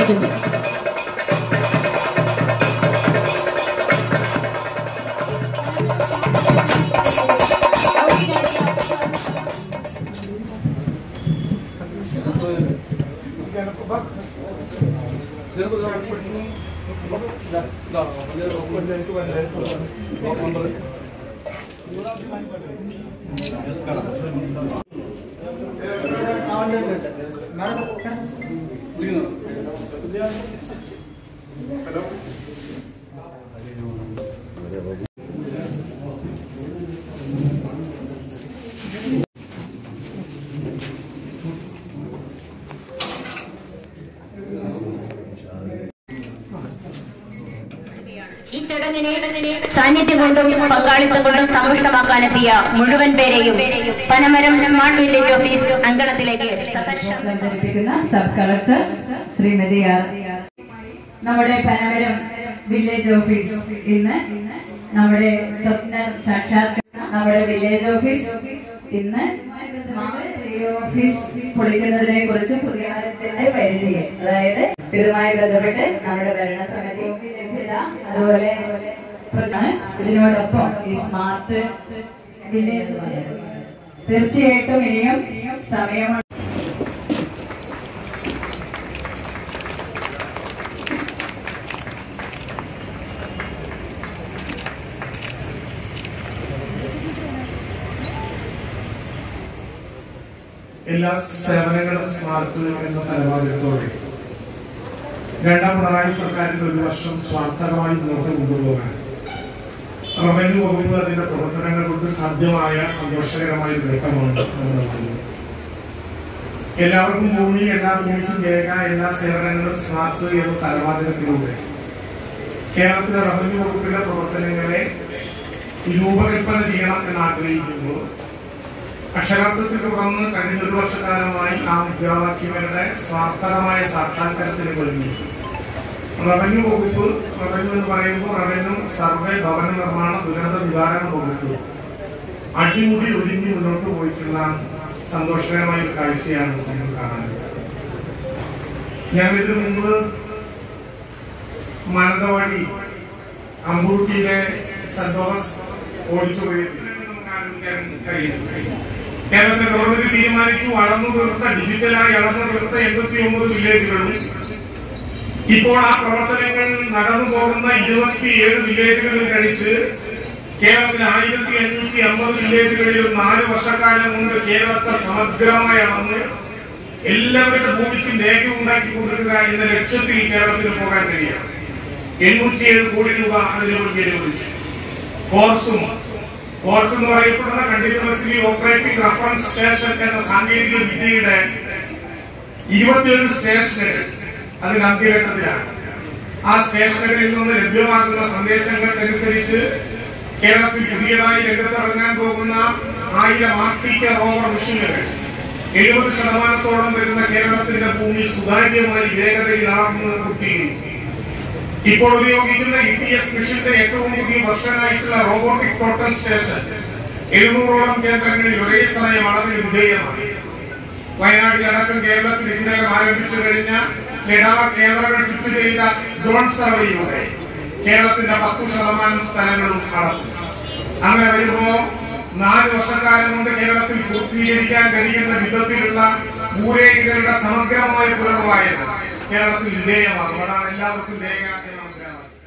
സമർപ്പിക്കുന്നു ഈ ചടങ്ങിനെ സാന്നിധ്യം കൊണ്ടും പങ്കാളിത്തം കൊണ്ടും സമ്പുഷ്ടമാക്കാനെത്തിയ മുഴുവൻ പേരെയും പനമരം സ്മാർട്ട് വില്ലേജ് ഓഫീസ് അങ്കണത്തിലേക്ക് സഹർഷം അവതരിപ്പിക്കുന്ന സബ് കളക്ടർ ശ്രീമതി ആർ നമ്മുടെ പനമരം വില്ലേജ് ഓഫീസ് ഇന്ന് നമ്മുടെ സ്വപ്ന സാക്ഷാത്കരണം നമ്മുടെ വില്ലേജ് ഓഫീസ് ഇന്ന് സ്മാർട്ട് ഓഫീസ് പൊളിക്കുന്നതിനെ കുറിച്ച് പുതിയാരത്തിന്റെ പരിധി അതായത് ഇതുമായി ബന്ധപ്പെട്ട് നമ്മുടെ ഭരണസമിതി ലഭ്യത അതുപോലെ പ്രചാ- ഇതിനോടൊപ്പം ഈ സ്മാർട്ട് വില്ലേജ് തീർച്ചയായിട്ടും ഇനിയും സമയമാണ് എല്ലാ സേവനങ്ങളും സ്മാർട്ട് എന്ന തലവാചകത്തോടെ രണ്ടാം പിണറായി സർക്കാരിന്റെ ഒരു വർഷം സ്വാർത്ഥകമായി മുന്നോട്ട് കൊണ്ടുപോകാൻ റവന്യൂ വകുപ്പ് അതിന്റെ പ്രവർത്തനങ്ങൾ കൊണ്ട് സാധ്യമായ സന്തോഷകരമായ ഒരു നേട്ടമാണ് നമ്മൾ നൽകുന്നത് എല്ലാവർക്കും ഭൂമി എല്ലാ ഭൂമിക്കും രേഖ എല്ലാ സേവനങ്ങളും സ്മാർട്ട് എന്ന തലവാചകത്തിലൂടെ കേരളത്തിലെ റവന്യൂ വകുപ്പിന്റെ പ്രവർത്തനങ്ങളെ രൂപകൽപ്പന ചെയ്യണം എന്ന് ആഗ്രഹിക്കുമ്പോൾ അക്ഷരാർത്ഥത്തിൽ തുടർന്ന് കഴിഞ്ഞ ഒരു വർഷക്കാലമായി ആ മുദ്രാവാക്യങ്ങളുടെ സ്വാർത്ഥകമായ സാക്ഷാത്കാരത്തിന് കഴിഞ്ഞു റവന്യൂ വകുപ്പ് റവന്യൂ എന്ന് പറയുമ്പോൾ റവന്യൂ സർവേ ഭവന നിർമ്മാണ ദുരന്ത നിവാരണ വകുപ്പ് അടിമുടി ഒഴിഞ്ഞു മുന്നോട്ട് പോയിട്ടുള്ള സന്തോഷകരമായ ഒരു കാഴ്ചയാണ് നമ്മൾ കാണാനുള്ളത് ഞങ്ങൾ ഇതിനു മുമ്പ് മാനന്തവാടി അമ്പൂട്ടിയിലെ സെന്റ് തോമസ് ഓഡിറ്റോറിയത്തിൽ നമുക്ക് ആരംഭിക്കാൻ കഴിയും കേരളത്തിലെ ഗവൺമെന്റ് തീരുമാനിച്ചു അളന്നു തീർത്ത ഡിജിറ്റലായി അളന്നു തീർത്ത എൺപത്തി ഒമ്പത് വില്ലേജുകളും ഇപ്പോൾ ആ പ്രവർത്തനങ്ങൾ നടന്നു പോകുന്ന ഇരുപത്തിയേഴ് വില്ലേജുകളിൽ കഴിച്ച് കേരളത്തിലെ ആയിരത്തി അഞ്ഞൂറ്റി അമ്പത് വില്ലേജുകളിലും നാല് വർഷക്കാലം കൊണ്ട് കേരളത്തെ സമഗ്രമായി അളന്ന് എല്ലാവരുടെ ഭൂമിക്കും രേഖ ഉണ്ടാക്കി കൊടുക്കുക എന്ന ലക്ഷ്യത്തിൽ കേരളത്തിന് പോകാൻ കഴിയാം എണ്ണൂറ്റിയേഴ് കോടി രൂപ അതിനു വേണ്ടി അനുവദിച്ചു കോഴ്സും കോഴ്സ് എന്ന് പറയപ്പെടുന്ന കണ്ടിന്യൂസ്ലി ഓപ്പറേറ്റിംഗ് റഫറൻസ് സ്റ്റേഷൻ എന്ന സാങ്കേതിക വിദ്യയുടെ ഇരുപത്തിയേഴ് സ്റ്റേഷനുകൾ അതിന് അന്ത്യഘട്ടത്തിലാണ് ആ സ്റ്റേഷനുകളിൽ നിന്ന് ലഭ്യമാകുന്ന സന്ദേശങ്ങൾക്കനുസരിച്ച് കേരളത്തിൽ പുതിയതായി രംഗത്തിറങ്ങാൻ പോകുന്ന ആയിരം ആർട്ടിക്ക റോവർ മെഷീനുകൾ എഴുപത് ശതമാനത്തോളം വരുന്ന കേരളത്തിന്റെ ഭൂമി സുതാര്യമായി വേഗതയിൽ അളന്ന് കുത്തിയിരുന്നു ഇപ്പോൾ ഉപയോഗിക്കുന്ന ഇ ടി എസ് മിഷന്റെ ഏറ്റവും പുതിയ വർഷനായിട്ടുള്ള റോബോട്ടിക് ടോട്ടൽ സ്റ്റേഷൻ എഴുന്നൂറോളം കേന്ദ്രങ്ങളിൽ ഒരേ സമയം അളവിൽ വിധേയമാണ് വയനാട്ടിലടക്കം കേരളത്തിൽ ഇതിനകം ആരംഭിച്ചു കഴിഞ്ഞ ലഡാവ ക്യാമറകൾ ഫിറ്റ് ചെയ്ത ഡ്രോൺ സർവേയിലൂടെ കേരളത്തിന്റെ പത്തു ശതമാനം സ്ഥലങ്ങളും അളന്നു അങ്ങനെ വരുമ്പോ നാല് വർഷക്കാലം കൊണ്ട് കേരളത്തിൽ പൂർത്തീകരിക്കാൻ കഴിയുന്ന വിധത്തിലുള്ള ഭൂരേഖകളുടെ സമഗ്രമായ പുനർവായന കേരളത്തിൽ വിധേയമാകും അതാണ് എല്ലാവർക്കും രേഖ എന്ന മുദ്രാവാക്യം